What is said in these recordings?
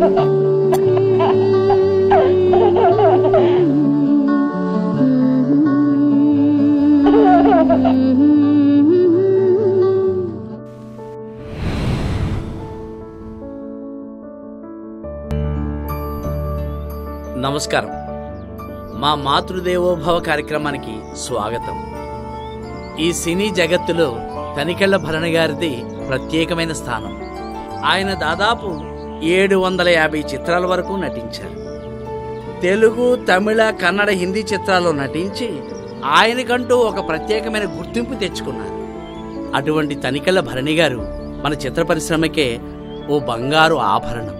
నమస్కారం మా మాతృదేవోభవ కార్యక్రమానికి స్వాగతం ఈ సినీ జగత్తులో తనికెళ్ల భరణి గారిది ప్రత్యేకమైన స్థానం ఆయన దాదాపు ఏడు వందల యాభై చిత్రాల వరకు నటించారు తెలుగు తమిళ కన్నడ హిందీ చిత్రాల్లో నటించి ఆయనకంటూ ఒక ప్రత్యేకమైన గుర్తింపు తెచ్చుకున్నారు అటువంటి తనికెళ్ల భరణి గారు మన చిత్ర పరిశ్రమకే ఓ బంగారు ఆభరణం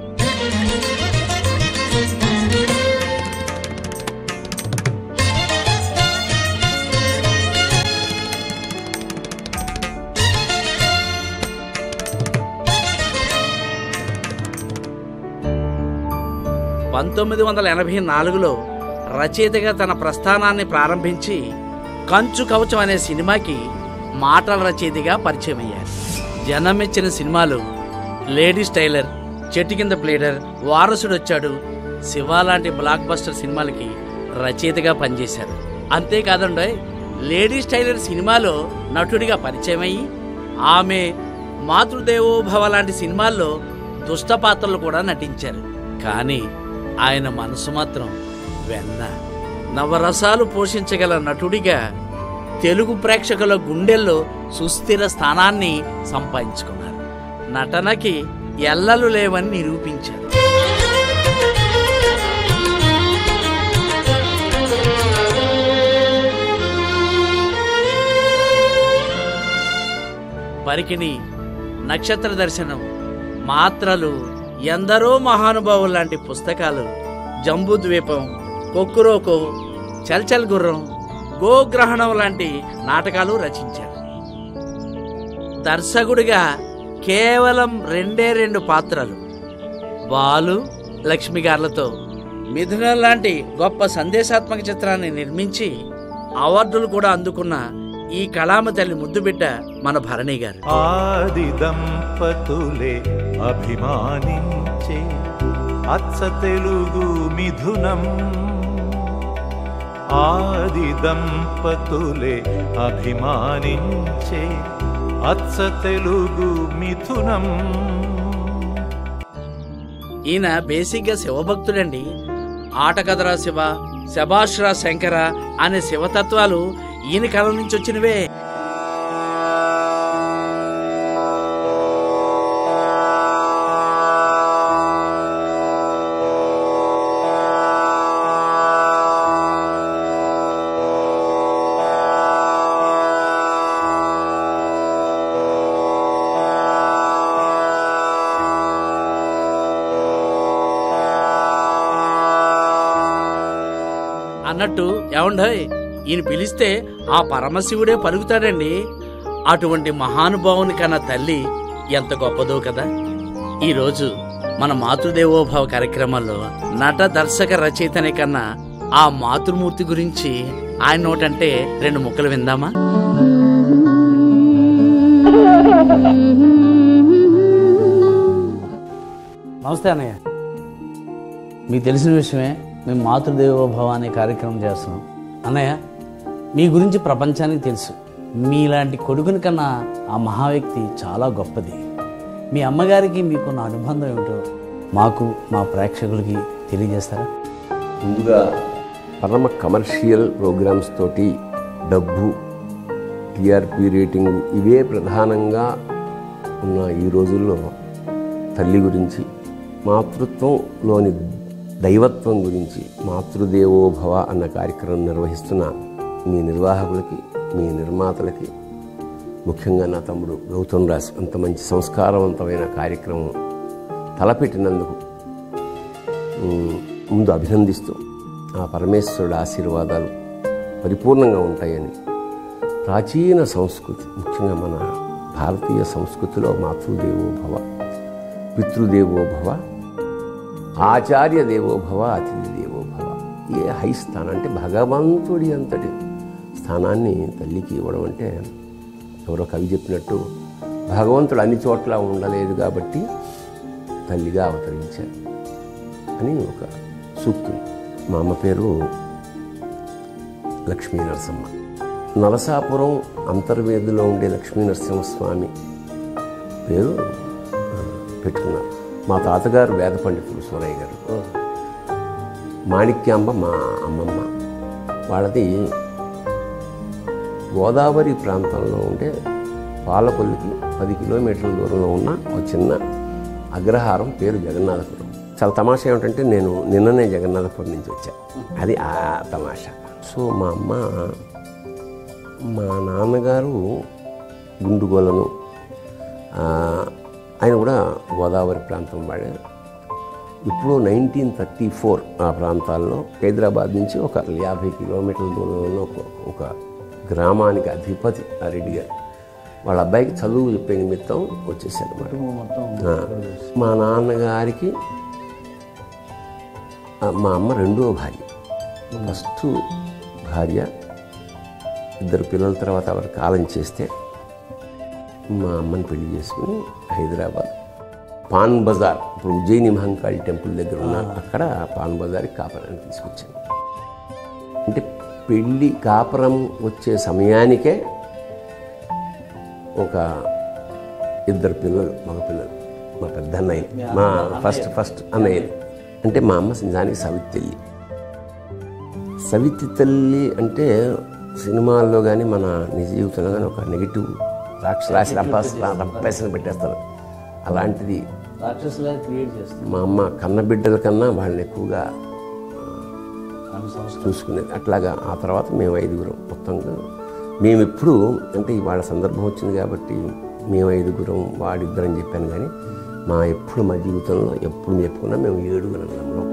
పంతొమ్మిది వందల ఎనభై నాలుగులో రచయితగా తన ప్రస్థానాన్ని ప్రారంభించి కంచు కవచం అనే సినిమాకి మాటల రచయితగా పరిచయం అయ్యారు జనం మెచ్చిన సినిమాలు లేడీస్ టైలర్ చెట్టు కింద ప్లేడర్ వారసుడు వచ్చాడు శివ లాంటి బ్లాక్ బస్టర్ సినిమాలకి రచయితగా పనిచేశారు అంతేకాదండి లేడీస్ టైలర్ సినిమాలో నటుడిగా పరిచయం అయ్యి ఆమె మాతృదేవోభవ లాంటి సినిమాల్లో దుష్ట పాత్రలు కూడా నటించారు కానీ ఆయన మనసు మాత్రం వెన్న నవరసాలు పోషించగల నటుడిగా తెలుగు ప్రేక్షకుల గుండెల్లో సుస్థిర స్థానాన్ని సంపాదించుకున్నారు నటనకి ఎల్లలు లేవని నిరూపించారు పరికిణి నక్షత్ర దర్శనం మాత్రలు ఎందరో మహానుభావులు లాంటి పుస్తకాలు జంబూద్వీపం కొక్కురోకో చల్చల్ గుర్రం గోగ్రహణం లాంటి నాటకాలు రచించారు దర్శకుడిగా కేవలం రెండే రెండు పాత్రలు బాలు లక్ష్మి గార్లతో మిథునం లాంటి గొప్ప సందేశాత్మక చిత్రాన్ని నిర్మించి అవార్డులు కూడా అందుకున్న ఈ కళామ తల్లి ముద్దుబిడ్డ మన భరణి గారు ఆది దంపతులే అభిమానించే అచ్చ తెలుగు మిథునం ఆది దంపతులే అభిమానించే అచ్చ తెలుగు మిథునం ఈయన బేసిక్గా శివభక్తుడండి ఆటకథరా శివ శభాష్రా శంకర అనే శివతత్వాలు ఈయన కళ నుంచి వచ్చినవే అన్నట్టు ఏమండోయ్ ఈయన పిలిస్తే ఆ పరమశివుడే పలుకుతాడండి అటువంటి మహానుభావుని కన్నా తల్లి ఎంత గొప్పదో కదా ఈరోజు మన మాతృదేవోభవ కార్యక్రమంలో నట దర్శక రచయితనే కన్నా ఆ మాతృమూర్తి గురించి ఆయన నోటంటే రెండు ముక్కలు విందామా నమస్తే అన్నయ్య మీకు తెలిసిన విషయమే మేము మాతృదేవోభవ అనే కార్యక్రమం చేస్తున్నాం అన్నయ్య మీ గురించి ప్రపంచానికి తెలుసు మీలాంటి కొడుకుని కన్నా ఆ మహావ్యక్తి చాలా గొప్పది మీ అమ్మగారికి మీకున్న అనుబంధం ఏమిటో మాకు మా ప్రేక్షకులకి తెలియజేస్తారా ముందుగా పరమ కమర్షియల్ ప్రోగ్రామ్స్ తోటి డబ్బు టీఆర్పీ రేటింగ్ ఇవే ప్రధానంగా ఉన్న ఈ రోజుల్లో తల్లి గురించి మాతృత్వంలోని దైవత్వం గురించి మాతృదేవోభవ అన్న కార్యక్రమం నిర్వహిస్తున్న మీ నిర్వాహకులకి మీ నిర్మాతలకి ముఖ్యంగా నా తమ్ముడు గౌతమ్ రాజ్ అంత మంచి సంస్కారవంతమైన కార్యక్రమం తలపెట్టినందుకు ఉమ్, ముందు అభినందిస్తూ ఆ పరమేశ్వరుడు ఆశీర్వాదాలు పరిపూర్ణంగా ఉంటాయని ప్రాచీన సంస్కృతి ముఖ్యంగా మన భారతీయ సంస్కృతిలో మాతృదేవోభవ పితృదేవోభవ ఆచార్య దేవోభవ అతిథి దేవోభవ ఏ హై స్థానం అంటే భగవంతుడి అంతటి స్థానాన్ని తల్లికి ఇవ్వడం అంటే ఎవరో కవి చెప్పినట్టు భగవంతుడు అన్ని చోట్ల ఉండలేదు కాబట్టి తల్లిగా అవతరించారు అని ఒక సూక్తి ఉంది. మా అమ్మ పేరు లక్ష్మీ నరసమ్మ నరసాపురం అంతర్వేదిలో ఉండే లక్ష్మీ నరసింహస్వామి పేరు ఆ, పెట్టుకున్నారు మా తాతగారు వేద పండితులు సూరయ్య గారు మాణిక్యాంబ మా అమ్మమ్మ వాళ్ళది గోదావరి ప్రాంతంలో ఉండే పాలకొల్లికి పది కిలోమీటర్ల దూరంలో ఉన్న ఒక చిన్న అగ్రహారం పేరు జగన్నాథపురం చాలా తమాషా ఏమిటంటే నేను నిన్ననే జగన్నాథపురం నుంచి వచ్చా అది ఆ తమాషా సో మా అమ్మ మా నాన్నగారు గుండుగోలను ఆ, ఆయన కూడా గోదావరి ప్రాంతం వాడే ఇప్పుడు నైన్టీన్ థర్టీ ఫోర్ ఆ ప్రాంతాల్లో హైదరాబాద్ నుంచి ఒక యాభై కిలోమీటర్ల దూరంలో ఒక ఒక గ్రామానికి అధిపతి ఆ రెడ్డి గారు వాళ్ళ అబ్బాయికి చదువు చెప్పే నిమిత్తం వచ్చేసాడు అనమాట మా నాన్నగారికి ఆ, మా అమ్మ రెండో భార్య ఫస్ట్ భార్య ఇద్దరు పిల్లల తర్వాత ఆవిడ కాలం చేస్తే మా అమ్మని పెళ్లి చేసుకుని హైదరాబాద్ పాన్ బజార్ ఇప్పుడు ఉజ్జయిని మహంకాళి టెంపుల్ దగ్గర ఉన్న అక్కడ పాన్ బజార్కి కాపురానికి తీసుకొచ్చాను అంటే పెళ్ళి కాపురం వచ్చే సమయానికే ఒక ఇద్దరు పిల్లలు మగ పిల్లలు మా పెద్ద అన్నయ్య మా ఫస్ట్ ఫస్ట్ అన్నయ్యలు అంటే మా అమ్మ నిజానికి సవితి తల్లి సవితి తల్లి అంటే సినిమాల్లో కానీ మన నిజ జీవితంలో కానీ ఒక నెగిటివ్ రాక్షసి రంపాస్ రంపాసన పెట్టేస్తారు అలాంటిది రాక్షసులా క్రియేట్ చేస్తుంది మా అమ్మ కన్న బిడ్డల కన్నా వాళ్ళని ఎక్కువగా చూసుకునేది అట్లాగా ఆ తర్వాత మేము ఐదుగురం మొత్తంగా మేము ఎప్పుడు అంటే ఇవాళ సందర్భం వచ్చింది కాబట్టి మేము ఐదుగురం వాడిద్దరం చెప్పాను కానీ మా ఎప్పుడు మా జీవితంలో ఎప్పుడు చెప్పుకున్నా మేము ఏడుగురం నమ్మడం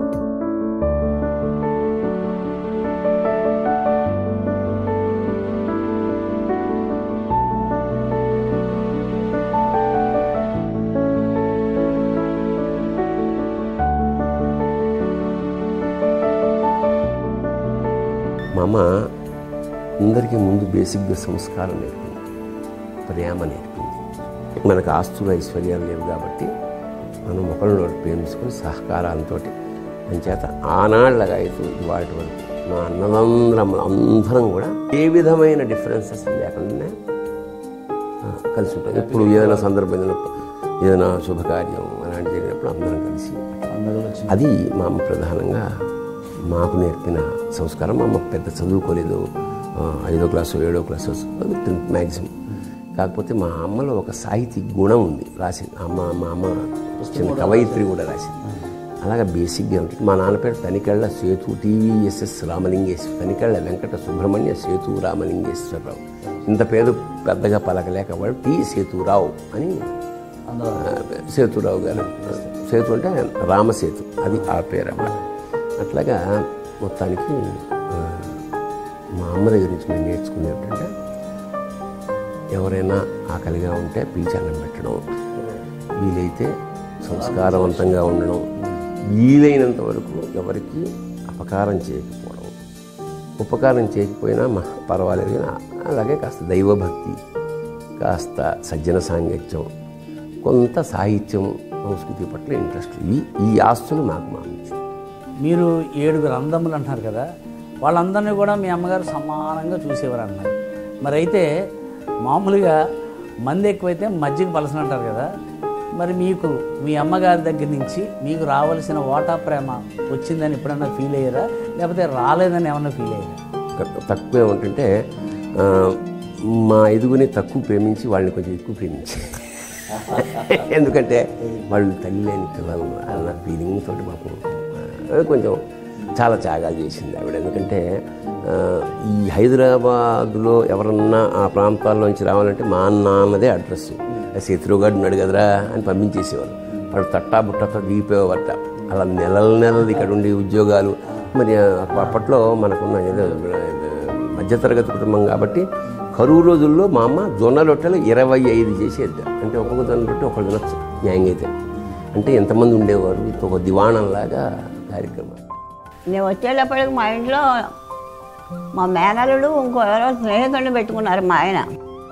మా అమ్మ అందరికీ ముందు బేసిక్గా సంస్కారం నేర్పింది ప్రేమ నేర్పింది మనకు ఆస్తులు ఐశ్వర్యాలు లేవు కాబట్టి మనం ఒకరిని ప్రేమించుకొని సహకారాలతో అంచేత ఆనాళ్ళగా అయితే వాటి వరకు మా అన్నదందరం అందరం కూడా ఏ విధమైన డిఫరెన్సెస్ లేకుండా ఆ, కలిసి ఉంటాం ఇప్పుడు ఏదైనా సందర్భం ఏదైనా ఏదైనా శుభకార్యం అలాంటి జరిగినప్పుడు అందరం కలిసి అందరూ వచ్చి అది మా అమ్మ ప్రధానంగా మాకు నేర్పిన సంస్కారం మా అమ్మ పెద్ద చదువుకోలేదు ఆ, ఐదో క్లాసు ఏడో క్లాసు టెన్త్ మ్యాక్సిమం కాకపోతే మా అమ్మలో ఒక సాహితీ గుణం ఉంది రాసింది అమ్మ మా అమ్మ చిన్న కవయిత్రి కూడా రాసింది అలాగే బేసిక్గా ఉంటుంది మా నాన్న పేరు తనికెళ్ళ సేతు టీవీఎస్ఎస్ రామలింగేశ్వర తనికెళ్ళ వెంకట సుబ్రహ్మణ్య సేతు రామలింగేశ్వరరావు ఇంత పేరు పెద్దగా పలకలేక వాడు టి సేతురావు అని అందరూ ఆ, సేతురావు గారు సేతు అంటే రామసేతు అది ఆ పేరు అన్నమాట అట్లాగా మొత్తానికి ఆ, మా అమ్మ దగ్గర నుంచి మేము నేర్చుకునే ఏంటంటే ఎవరైనా ఆకలిగా ఉంటే పిలిచి అన్నం పెట్టడం వీలైతే సంస్కారవంతంగా ఉండడం వీలైనంత వరకు ఎవరికి అపకారం చేయకపోవడం ఉపకారం చేయకపోయినా మా పర్వాలేదు కానీ అలాగే కాస్త దైవభక్తి కాస్త సజ్జన సాంగత్యం కొంత సాహిత్యం సంస్కృతి పట్ల ఇంట్రెస్ట్ ఇవి ఈ ఆస్తులు నాకు మా అమ్మ ఇచ్చింది. మీరు ఏడుగురు అందములు అంటున్నారు కదా వాళ్ళందరినీ కూడా మీ అమ్మగారు సమానంగా చూసేవారు అన్నారు మరి అయితే మామూలుగా మంది ఎక్కువైతే మజ్జిగ పలసన అంటారు కదా మరి మీకు మీ అమ్మగారి దగ్గర నుంచి మీకు రావాల్సిన ఓటా ప్రేమ వచ్చిందని ఎప్పుడన్నా ఫీల్ అయ్యారా లేకపోతే రాలేదని ఏమన్నా ఫీల్ అయ్యారా తక్కు- తక్కువ ఏమంటుంటే ఆ, మా ఐదుగురిని తక్కువ ప్రేమించి వాళ్ళని కొంచెం ఎక్కువ ప్రేమించి ఎందుకంటే వాళ్ళు తల్లి లేని పిల్లలు అన్న ఫీలింగ్ తోటి మాకు ఆ, కొంచెం చాలా త్యాగాలు చేసింది ఆవిడ ఎందుకంటే ఆ, ఈ హైదరాబాద్లో ఎవరన్నా ఆ ప్రాంతాల్లోంచి రావాలంటే మా నాన్నదే అడ్రస్ శత్రువుగాడు ఉన్నాడు కదరా అని పంపించేసేవారు వాడు తట్టా బుట్టతో దిగిపోయేవారట అలా నెలల నెలలు ఇక్కడ ఉండి ఉద్యోగాలు మరి ఆ, అప్పట్లో మనకున్న ఏదో మధ్యతరగతి కుటుంబం కాబట్టి కరువు రోజుల్లో మా అమ్మ జొన్న రొట్టెలు ఇరవై ఐదు చేసేది అంటే ఒక్కొక్క జొన్న రొట్టె ఒకళ్ళు తినొచ్చు న్యాయంగా అయితే అంటే ఎంతమంది ఉండేవారు ఇది ఒక దివాణంలాగా కార్యక్రమం నేను వచ్చేటప్పటికి మా ఇంట్లో మా మేనలుడు ఇంకో ఎవరో స్నేహితుడిని పెట్టుకున్నారు మా ఆయన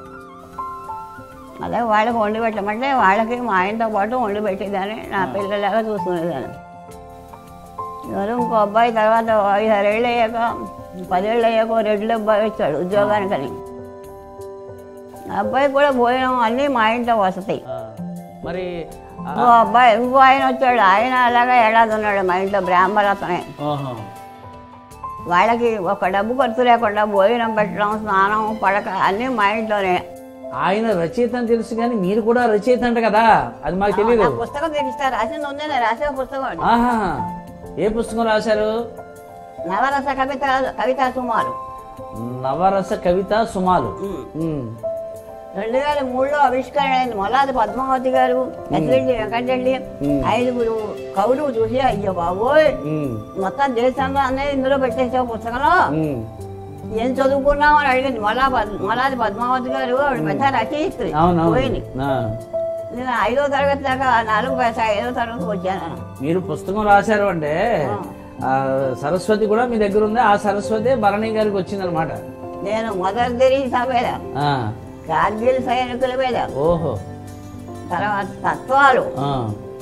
అదే వాళ్ళకి వండి పెట్టమంటే వాళ్ళకి మా ఆయనతో పాటు వండి పెట్టేదాన్ని నా పిల్లలాగా చూసుకునేదాన్ని ఎవరు ఇంకో అబ్బాయి తర్వాత ఐదారేళ్ళు అయ్యాక పదేళ్ళు అయ్యాక ఓ రెడ్డి అబ్బాయి వచ్చాడు ఉద్యోగానికని ఆ అబ్బాయి కూడా భోజనం అన్నీ మా ఇంట్లో వసతాయి ఆ, మరి ఆ, ఇంకో అబ్బాయి ఇంకో ఆయన వచ్చాడు ఆయన అలాగా ఏడాది ఉన్నాడు మా ఇంట్లో బ్రాహ్మణతనే ఓహో. వాళ్ళకి ఒక డబ్బు ఖర్చు లేకుండా భోజనం పెట్టడం స్నానం పడక అన్నీ మా ఇంట్లోనే ఆయన రచయిత అని తెలుసు కానీ మీరు కూడా రచయిత అంట కదా అది మాకు తెలియదు నా పుస్తకం తెగిస్తారు రాసింది ఉంది నేను రాసే పుస్తకం అది. ఆహా ఏ పుస్తకం రాశారు నవరస కవిత కవితా సుమారు నవరస కవిత సుమాలు ఉమ్. ఉమ్. రెండు వేల మూడులో ఆవిష్కరణ అయింది మొలాది పద్మావతి గారు ఎస్రెడ్డి వెంకటరెడ్డి ఐదుగురు కవులు చూసి అయ్యో బాబోయ్ ఉమ్. మొత్తం దేశంలో అనేది ఇందులో పెట్టేసావు పుస్తకంలో ఉమ్. ఏం చదువుకున్నావు అని అడిగింది మొలా పద్- మొలాది పద్మావతి గారు ఆవిడ పెద్ద రచయిత్రి అవునవును పోయింది ఆ. నేను ఐదో తరగతి దాకా నాలుగు పైసా ఐదో తరగతి వచ్చాను మీరు పుస్తకం రాశారు అంటే ఆ సరస్వతి కూడా మీ దగ్గర ఉంది ఆ సరస్వతి భరణి గారికి వచ్చిందనమాట నేను మదర్ తెరీసా మీద ఆ. కార్గిల్ సైనికుల మీద ఓహో తర్వాత తత్వాలు ఆ.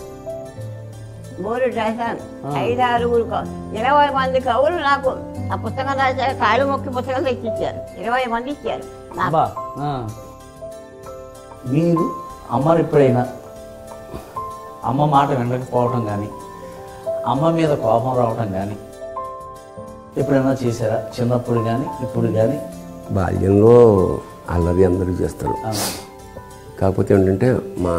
బోరు చేశాను ఐదు ఆరుగురు కవు- ఇరవై మంది కవులు నాకు ఆ పుస్తకం రాశాక కాళ్ళు మొక్కి పుస్తకం తెచ్చిచ్చారు ఇరవై మంది ఇచ్చారు నాకు అబ్బా ఆ. మీరు అమ్మరు ఎప్పుడైనా అమ్మ మాట వినకపోవటం కానీ అమ్మ మీద కోపం రావటం కానీ ఎప్పుడైనా చేశారా చిన్నప్పుడు కానీ ఇప్పుడు కానీ బాల్యంలో అల్లరి అందరూ చేస్తారు కాకపోతే ఏంటంటే మా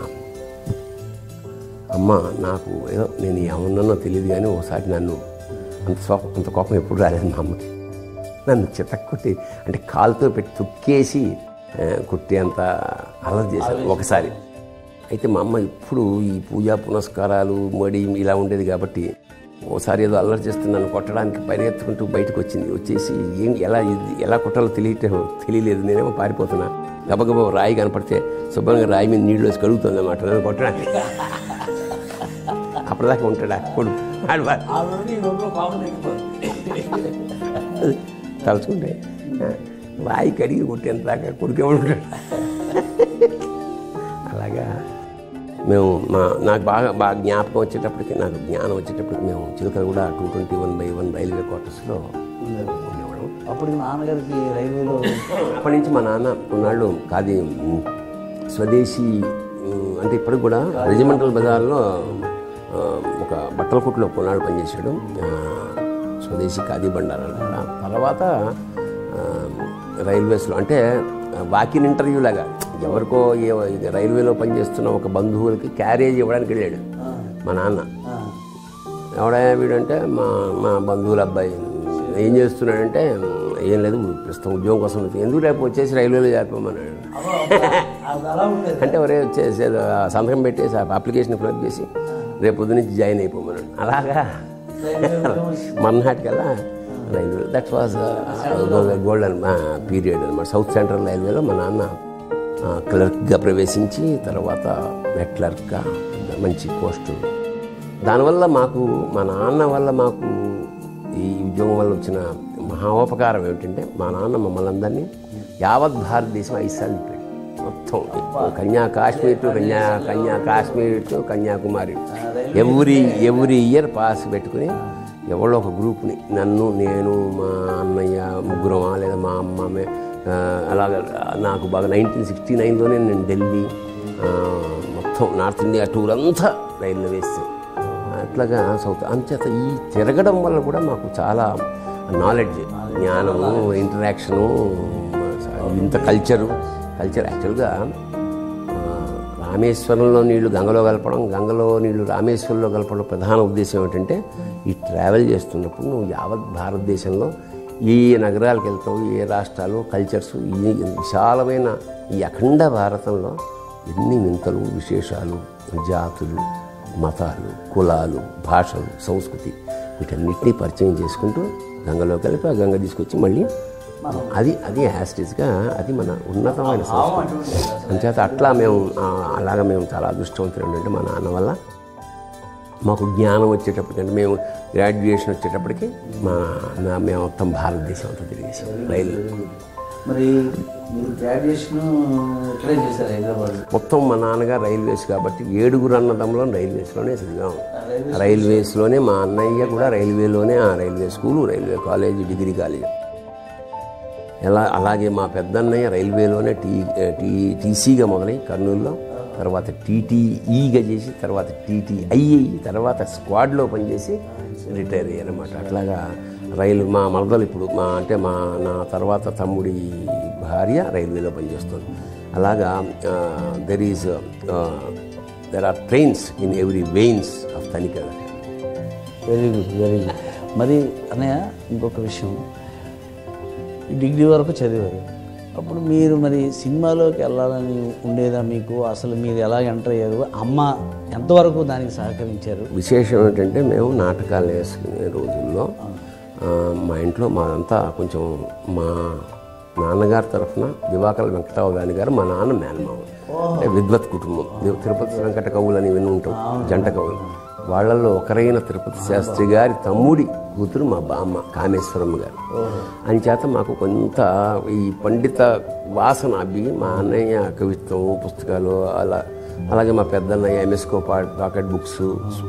అమ్మ నాకు ఏదో నేను ఏమన్నానో తెలియదు కానీ ఒకసారి నన్ను అంత కోపం అంత కోపం ఎప్పుడు రాలేదు మా అమ్మకి నన్ను చితక్కొట్టి అంటే కాలుతో పెట్టి తొక్కేసి ఆ, కొట్టేంత అల్లరి చేశాను ఒకసారి అయితే మా అమ్మ ఇప్పుడు ఈ పూజా పునస్కారాలు మడి ఇలా ఉండేది కాబట్టి ఓసారి ఏదో అల్లరి చేస్తే నన్ను కొట్టడానికి పరిగెత్తుకుంటూ బయటకు వచ్చింది వచ్చేసి ఏం ఎలా ఇది ఎలా కొట్టాలో తెలియటం తెలియలేదు నేనేమో పారిపోతున్నా గబగబా రాయి కనపడితే శుభ్రంగా రాయి మీద నీళ్ళు వేసి కడుగుతుంది అన్నమాట నన్ను కొట్టడానికి అప్పటిదాకా ఉంటాడా కొడుకు ఆడు వా- తలుచుకుంటే రాయి కడిగి కొట్టేంత దాకా కొడుకే ఉంటాడు అలాగా మేము మా నాకు బాగా బాగా జ్ఞాపకం వచ్చేటప్పటికి నాకు జ్ఞానం వచ్చేటప్పటికి మేము చిలకలు కూడా two twenty one by one railway క్వార్టర్స్లో ఉండేవాళ్ళం అప్పుడు నాన్నగారికి రైల్వేలో అప్పటి నుంచి మా నాన్న కొన్నాళ్ళు కాది ఉమ్, స్వదేశీ ఉమ్, అంటే ఇప్పటికి కూడా రెజిమెంటల్ బజార్లో ఆ, ఒక బట్టల కొట్టులో కొన్నాళ్ళు పనిచేసాడు ఆ, స్వదేశీ ఖాదీ బండారు అనమాట తర్వాత ఆ, రైల్వేస్లో అంటే వాకిన్ ఇంటర్వ్యూ లాగా ఎవరికో ఏ- ఇది రైల్వేలో పనిచేస్తున్న ఒక బంధువులకి క్యారేజ్ ఇవ్వడానికి వెళ్ళాడు మా నాన్న ఎవడయ్యా వీడంటే మా మా బంధువుల అబ్బాయి ఏం చేస్తున్నాడంటే ఏం లేదు ప్రస్తుతం ఉద్యోగం కోసం వెళ్తున్నా. ఎందుకు రేపు వచ్చేసి రైల్వేలో చేరిపోమన్నాడు అలా ఉండేది అంటే ఒరే వచ్చేసి ఏదో సంతకం పెట్టేసి ఆ అప్లికేషన్ ఫిల్అప్ చేసి రేపు పొద్దు నుంచి జాయిన్ అయిపోమన్నాడు అలాగా మర్నాటికల్లా railway that was golden period అనమాట సౌత్ సెంట్రల్ రైల్వేలో మా నాన్న క్లర్క్గా ప్రవేశించి తర్వాత హెడ్ క్లర్క్గా మంచి పోస్టు దానివల్ల మాకు మా నాన్న వల్ల మాకు ఈ ఉద్యోగం వల్ల వచ్చిన మహోపకారం ఏమిటంటే మా నాన్న మమ్మల్ని అందరినీ యావత్ భారతదేశం ఐదు సార్లు తిప్పాడు మొత్తం కన్యా Kashmir to Kanya Kanya Kashmir to Kanyakumari every every year pass పెట్టుకుని ఎవరో ఒక గ్రూప్ని నన్ను నేను మా అన్నయ్య ముగ్గురమా లేదా మా అమ్మ మే- ఆ, అలాగ నాకు బాగా నైన్టీన్ సిక్స్టీ నైన్లోనే నేను ఢిల్లీ ఆ, మొత్తం నార్త్ ఇండియా టూర్ అంతా రైల్లో వేస్తాం అట్లాగా సౌత్ అంచేత ఈ తిరగడం వల్ల కూడా మాకు చాలా నాలెడ్జ్ జ్ఞానము ఇంటరాక్షను ఇంత కల్చరు కల్చర్ యాక్చువల్గా ఆ, రామేశ్వరంలో నీళ్లు గంగలో కలపడం గంగలో నీళ్లు రామేశ్వరంలో కలపడం ప్రధాన ఉద్దేశం ఏమిటంటే ఈ ట్రావెల్ చేస్తున్నప్పుడు నువ్వు యావత్ భారతదేశంలో ఏ ఏ నగరాలకు వెళ్తావు ఏ రాష్ట్రాలు కల్చర్స్ ఈ విశాలమైన ఈ అఖండ భారతంలో ఎన్ని వింతలు విశేషాలు జాతులు మతాలు కులాలు భాషలు సంస్కృతి వీటన్నిటినీ పరిచయం చేసుకుంటూ గంగలో కలిపి ఆ గంగ తీసుకొచ్చి మళ్ళీ అది అది యాస్టేజ్గా అది మన ఉన్నతమైన సంస్కృతి అంచేత అట్లా మేము ఆ, అలాగా మేము చాలా అదృష్టవంతులు ఏంటంటే మా నాన్న వల్ల మాకు జ్ఞానం వచ్చేటప్పటికంటే మేము గ్రాడ్యుయేషన్ వచ్చేటప్పటికి మా నా మేము మొత్తం భారతదేశం అంతా తిరిగేసాం రైలు మరి మీరు గ్రాడ్యుయేషన్ ఇక్కడే చేశారు హైదరాబాద్ మొత్తం మా నాన్నగారు రైల్వేస్ కాబట్టి ఏడుగురు అన్నదమ్ములో రైల్వేస్లోనే చదివాం రైల్వేస్లోనే మా అన్నయ్య కూడా రైల్వేలోనే ఆ railway school railway college degree college ఎలా అలాగే మా పెద్దన్నయ్య రైల్వేలోనే టీ టీ టీసీగా మొదలై కర్నూలులో తర్వాత టీటీఈగా చేసి తర్వాత టీటీఐ తర్వాత స్క్వాడ్లో పనిచేసి రిటైర్ అయ్యారన్నమాట అట్లాగా రైలు మా మరదలు ఇప్పుడు మా అంటే మా నా తర్వాత తమ్ముడి భార్య రైల్వేలో పనిచేస్తుంది అలాగా there is there are trains in every veins of తనిఖీ వెరీ గుడ్ వెరీ గుడ్ మరి అన్నయ్య ఇంకొక విషయం ఈ డిగ్రీ వరకు చదివారు అప్పుడు మీరు మరి సినిమాలోకి వెళ్ళాలని ఉండేదా మీకు అసలు మీరు ఎలా ఎంటర్ అయ్యారు అమ్మ ఎంతవరకు దానికి సహకరించారు విశేషం ఏంటంటే మేము నాటకాలు వేసుకునే రోజుల్లో ఆ, మా ఇంట్లో మాదంతా కొంచెం మా నాన్నగారి తరఫున దివాకల వెంకటావదాని గారు మా నాన్న మేనమామ అంటే విద్వత్ కుటుంబం ది- తిరుపతి వెంకట కవులు అని విని ఉంటాం జంట కవులు వాళ్ళల్లో ఒకరైన తిరుపతి శాస్త్రి గారి తమ్ముడి కూతురు మా బామ్మ కామేశ్వరమ్మ గారు అంచేత మాకు కొంత ఈ పండిత వాసన అబ్బి మా అన్నయ్య కవిత్వం పుస్తకాలు అలా అలాగే మా పెద్దన్నయ్య ఎంఎస్కో పాకెట్ బుక్స్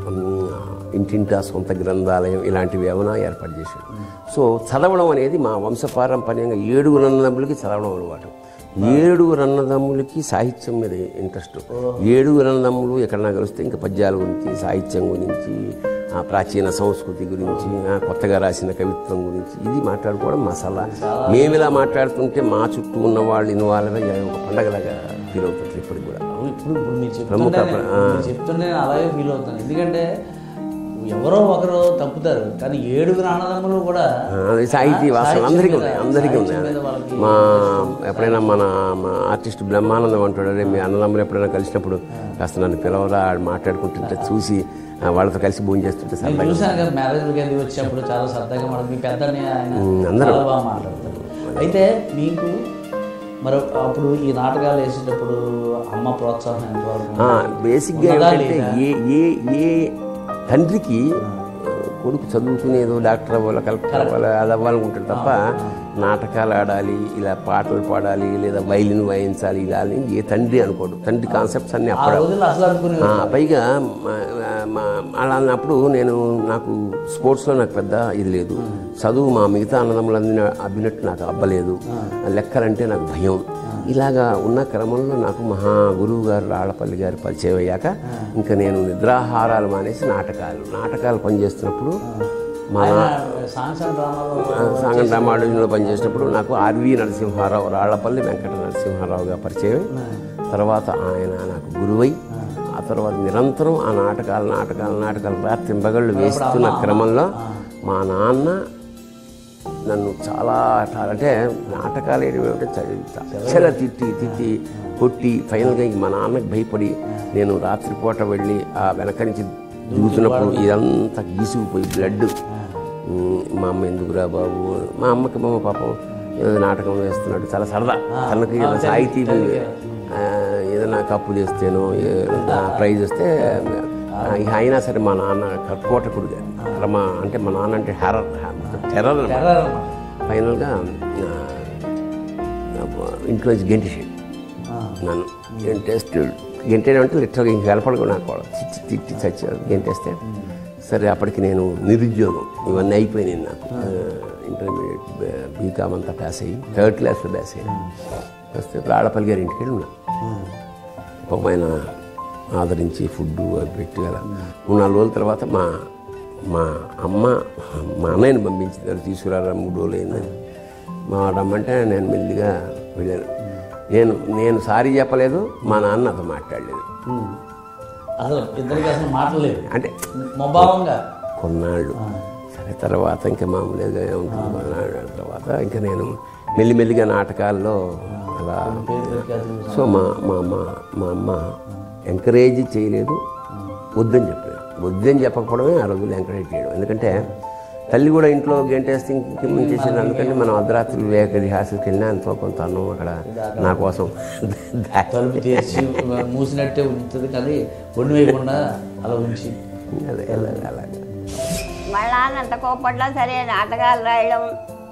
ఇంటింటా సొంత గ్రంథాలయం ఇలాంటివి ఏమైనా ఏర్పాటు చేశాడు సో చదవడం అనేది మా వంశపారంపర్యంగా ఏడుగురు అన్నదమ్ములకి చదవడం అలవాటు ఏడుగురు అన్నదమ్ములకి సాహిత్యం మీద ఇంట్రెస్ట్ ఏడుగురు అన్నదమ్ములు ఎక్కడన్నా కలిస్తే ఇంకా పద్యాల గురించి సాహిత్యం గురించి ఆ ప్రాచీన సంస్కృతి గురించి ఆ కొత్తగా రాసిన కవిత్వం గురించి ఇది మాట్లాడుకోవడం మసాలా మేము ఇలా మాట్లాడుతుంటే మా చుట్టూ ఉన్న వాళ్ళు ఇన్వాల్వ్ అయ్యి ఒక పండగలాగా ఫీల్ అవుతుంది ఇప్పటికి కూడా ఇప్పుడు ఇప్పుడు మీరు ప్రముఖ చెప్తుంటే ప్ర- ఆ. మీరు చెప్తుంటే నేను అలాగే ఫీల్ అవుతాను ఎందుకంటే ఎవరో ఒకరు తప్పుతారు కానీ ఏడుగురు అన్నదమ్ములు కూడా ఆ, అది సాహితీ వాసన సాహిత్యం అందరికీ మీద- ఉన్నాయి అందరికీ సాహిత్యం ఉన్నాయి మీద వాళ్ళకి మా ఎప్పుడైనా మన మా ఆర్టిస్ట్ బ్రహ్మానందం అంటాడు అరే మీ అన్నదమ్ములు ఎప్పుడైనా కలిసినప్పుడు కాస్త నన్ను పిలవరా ఆడు మాట్లాడుకుంటుంటే చూసి ఆ, వాళ్ళతో కలిసి భోజనం చేస్తుంటే నేను సరదాగా చూశాను కదా మ్యారేజ్కి వెళ్ళి వచ్చినప్పుడు చాలా సరదాగా మనకి మీ పెద్దని ఆయన అందరూ. చాలా బాగా మాట్లాడతారు అయితే మీకు మరి అప్పుడు ఈ నాటకాలు వేసేటప్పుడు అమ్మ ప్రోత్సాహం ఎంతవరకు ఆ, బేసిక్గా ఉన్నదా ఏంటంటే లేదా? ఏ ఏ ఏ తండ్రికి కొడుకు చదువుకుని ఏదో డాక్టర్ అవ్వాలి కలెక్టర్ అవ్వాలి అది అవ్వాలనుకుంటాడు తప్ప నాటకాలు ఆడాలి ఇలా పాటలు పాడాలి లేదా వైలిన్ వాయించాలి ఇలా అని ఏ తండ్రి అనుకోడు తండ్రి కాన్సెప్ట్స్ అన్ని ఆ అప్పుడు రోజుల్లో అసలు అనుకునే ఆ, పైగా మా- మా- అలా అన్నప్పుడు నేను నాకు స్పోర్ట్స్లో నాకు పెద్ద ఇది లేదు చదువు మా మిగతా అన్నదమ్ములందరినీ అబ్బినట్టు నాకు అబ్బలేదు లెక్కలంటే నాకు భయం ఇలాగా ఉన్న క్రమంలో నాకు మహా గురువు గారు రాళ్లపల్లి గారు పరిచయం అయ్యాక ఇంకా నేను నిద్రాహారాలు మానేసి నాటకాలు నాటకాలు పనిచేస్తున్నప్పుడు మా సాంగ్స్ అండ్ డ్రామాలో సాంగం రామానుజంలో పనిచేసినప్పుడు నాకు ఆర్వి నరసింహారావు రాళ్లపల్లి వెంకట నరసింహారావుగా పరిచయం తర్వాత ఆయన నాకు గురువై ఆ తర్వాత నిరంతరం ఆ నాటకాలు నాటకాలు నాటకాలు రాత్రింబగళ్ళు వేస్తున్న క్రమంలో మా నాన్న నన్ను చాలా చాలా అంటే నాటకాలు వేయడం ఏమిటంటే చ- చాలా తిట్టి తిట్టి కొట్టి ఫైనల్గా ఇంక మా నాన్నకి భయపడి నేను రాత్రిపూట వెళ్ళి ఆ వెనక నుంచి దిగుతున్నప్పుడు ఇదంతా గీసుకుపోయి బ్లడ్ మా అమ్మ ఎందుకురా బాబు మా అమ్మకి మా పాపం ఏదో నాటకం వేస్తున్నాడు చాలా సరదా తనకి ఏదో సాహితీ ఆ, ఏదైనా కప్పు చేస్తేనో ఏదైనా ప్రైజ్ వస్తే ఆ, ఇక అయినా సరే మా నాన్న కర్కోటకుడుగా రమ అంటే మా నాన్న అంటే హెరర్ టెర్రర్ టెర్రర్ ఫైనల్గా ఇంట్లోంచి గెంటేసాడు నన్ను గెంటేస్తే గెంటేయడం లిటరల్గా ఇంక కలపడకు నాకు వాడు చిచ్చి తిట్టి చచ్చాడు గెంటేస్తే సరే అప్పటికి నేను నిరుద్యోగం ఇవన్నీ అయిపోయినాయి నాకు ఇంటర్మీడియట్ బీకామ్ అంతా పాస్ అయ్యి థర్డ్ క్లాస్లో పాస్ అయ్యాను వస్తే రాళ్ళపల్లి గారి ఇంటికి వెళ్ళి ఉన్నా పాపం ఆయన ఆదరించి ఫుడ్ అవి పెట్టి అలా మూడు నాలుగు రోజుల తర్వాత మా మా అమ్మ మా అన్నయ్యని పంపించింది అది తీసుకురారా మూడు రోజులు అయిందని మా రమ్మంటే నేను మెల్లిగా వెళ్ళాను నేను నేను సారీ చెప్పలేదు మా నాన్న నాతో మాట్లాడలేదు అసలు ఇద్దరికి అసలు మాటలేదు అంటే మొభావంగా కొన్నాళ్ళు సరే తర్వాత ఇంకా మామూలుగా ఉంటుంది కొన్నాళ్ళ తర్వాత ఇంకా నేను మెల్లిమెల్లిగా నాటకాల్లో అలా పేరు ప్రఖ్యాతులు సో మా మా అమ్మ మా అమ్మ ఎంకరేజ్ చేయలేదు వద్దని చెప్పలేదు వద్దని చెప్పకపోవడమే ఆ రోజులు ఎంకరేజ్ చేయడం ఎందుకంటే తల్లి కూడా ఇంట్లో గంటేస్తే ఇంకేం చేసింది అందుకని మనం అర్ధరాత్రి వివేక రిహార్సల్కి వెళ్ళినా ఎంతో కొంత అన్నం అక్కడ నా కోసం దా- తలుపు తెరిచి మూసినట్టే ఉంటుంది కానీ ఒండి వేయకుండా అలా ఉంచి అదే అలాగే అలాగే మా నాన్న అంత కోపడ్డా సరే నాటకాలు రాయడం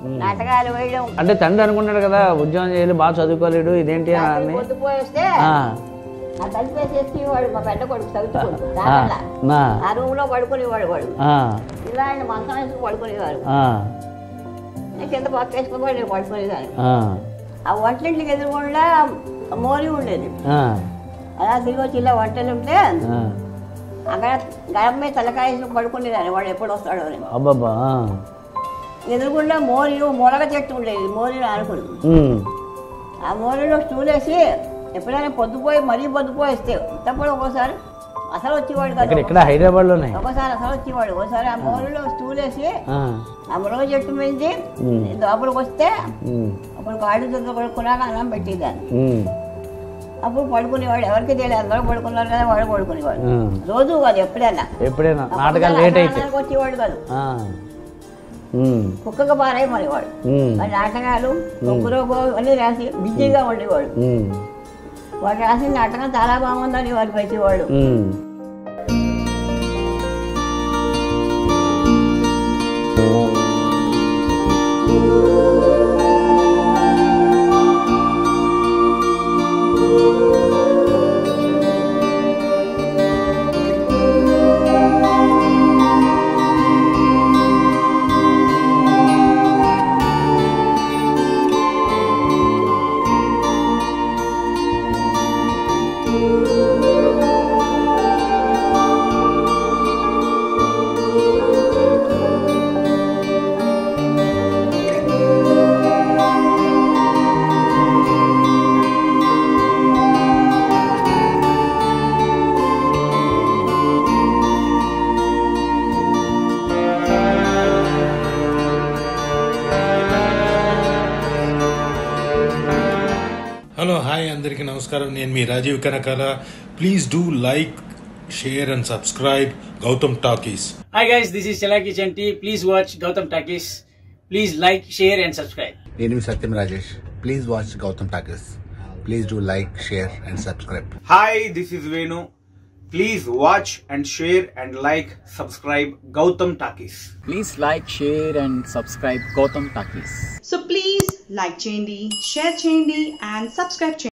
నాటకాలు వేయడం అంటే తండ్రి అనుకున్నాడు కదా ఉద్యోగం చేయాలి బాగా చదువుకోలేడు ఇదేంటి అని పొద్దుపోయేస్తే ఆ, ఆ తలిపేసేసి వాడు మా పెద్ద కొడుకు చదువుకోడు ఆ, దానిలా నా, ఆ రూమ్ లో పడుకునేవాడు వాడు ఆ, ఇలా ఆయన మంచం వేసుకుని పడుకునేవారు ఆ, నేను కింద పక్క వేసుకుని వాడు నేను పడుకునేదాన్ని ఆ, ఆ వంటలింటికి ఎదురుకుండా మోరి ఉండేది ఆ, అలా తిరిగి వచ్చి ఇలా వంటలు ఉంటే ఆ. అక్కడ గడప మీద తలకాయ వేసుకుని పడుకునేదాన్ని వాడు ఎప్పుడు వస్తాడో అని అబ్బబ్బా ఆ. ఎదురుకుండా మోరి మునగ చెట్టు ఉండేది మోరిని ఆనుకుని ఉమ్, ఆ మోరిలో స్టూల్ వేసి ఎప్పుడైనా పొద్దుపోయి మరీ పొద్దుపోయిస్తే తప్పుడు ఒకసారి అసలు వచ్చేవాడు ఇక్కడ కదా ఇక్కడ హైదరాబాద్లోనే ఒకసారి అసలు వచ్చేవాడు ఒకసారి ఆ మోరిలో స్టూల్ వేసి ఆ, ఆ మునగ చెట్టు మీద ఉమ్. లోపలికి వస్తే ఉమ్, అప్పుడు కాళ్ళు చేతులు పడుకున్నాక అన్నం పెట్టేదాన్ని ఉమ్, అప్పుడు పడుకునేవాడు ఎవరికి తెలియదు అందరూ పడుకున్నారు కదా వాడు పడుకునేవాడు ఉమ్. రోజు కాదు ఎప్పుడైనా ఎప్పుడైనా అప్పుడు నాటకాలు కూడా లేట్ అయితే అసలు వచ్చేవాడు కాదు ఆ. ఉమ్, కుక్కకు పారాయి మరేవాడు ఉమ్, మరి నాటకాలు కుక్కరు అన్నీ రాసి బిజీగా ఉండేవాడు ఉమ్, వాడు రాసిన నాటకం చాలా బాగుందని వాడు పెట్టేవాడు ఉమ్. హలో హాయ్ అందరికీ నమస్కారం నేను మీ Rajeev Kanakala please do like share and subscribe Gautam talkies Hi guys, this is Chalaki Chanti. Please watch Gautam Takis. Please like, share and subscribe. నేను మీ Satyam Rajesh please watch Gautam talkers please do like share and subscribe Hi, this is Venu. Please watch and share and like, subscribe Gautam Takis. Please like, share and subscribe Gotham Takis. So please like చేయండి share చేయండి and subscribe చేయండి